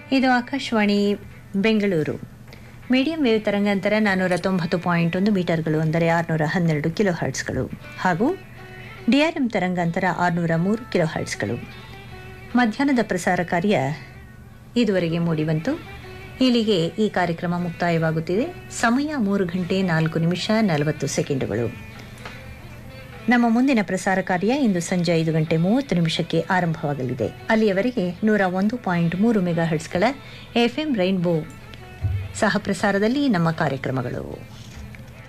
ಇದು Akashvani Bengaluru medium wave ತರಂಗಾಂತರ ನಾನ್ನೂರ ತೊಂಬತ್ತು ಪಾಯಿಂಟ್ ಒಂದು ಮೀಟರ್ಗಳು ಅಂದರೆ ಆರುನೂರ ಹನ್ನೆರಡು ಕಿಲೋ ಹರ್ಟ್ಸ್ಗಳು ಹಾಗೂ ಡಿಆರ್ಎಂ ತರಂಗಾಂತರ ಆರುನೂರ ಮೂರು ಕಿಲೋ ಹರ್ಟ್ಸ್ಗಳು ಮಧ್ಯಾಹ್ನದ ಪ್ರಸಾರ ಕಾರ್ಯ ಇದುವರೆಗೆ ಮೂಡಿಬಂತು ಇಲ್ಲಿಗೆ ಈ ಕಾರ್ಯಕ್ರಮ ಮುಕ್ತಾಯವಾಗುತ್ತಿದೆ ಸಮಯ ಮೂರು ಗಂಟೆ ನಾಲ್ಕು ನಿಮಿಷ ನಲವತ್ತು ಸೆಕೆಂಡುಗಳು ನಮ್ಮ ಮುಂದಿನ ಪ್ರಸಾರ ಕಾರ್ಯ ಇಂದು ಸಂಜೆ ಐದು ಗಂಟೆ ಮೂವತ್ತು ನಿಮಿಷಕ್ಕೆ ಆರಂಭವಾಗಲಿದೆ ಅಲ್ಲಿಯವರೆಗೆ ನೂರ ಒಂದು ಪಾಯಿಂಟ್ ಮೂರು ಮೆಗಾ ಹರ್ಟ್ಸ್ಗಳ ಎಫ್ಎಂ ರೈನ್ಬೋ ಸಹ ಪ್ರಸಾರದಲ್ಲಿ ನಮ್ಮ ಕಾರ್ಯಕ್ರಮಗಳು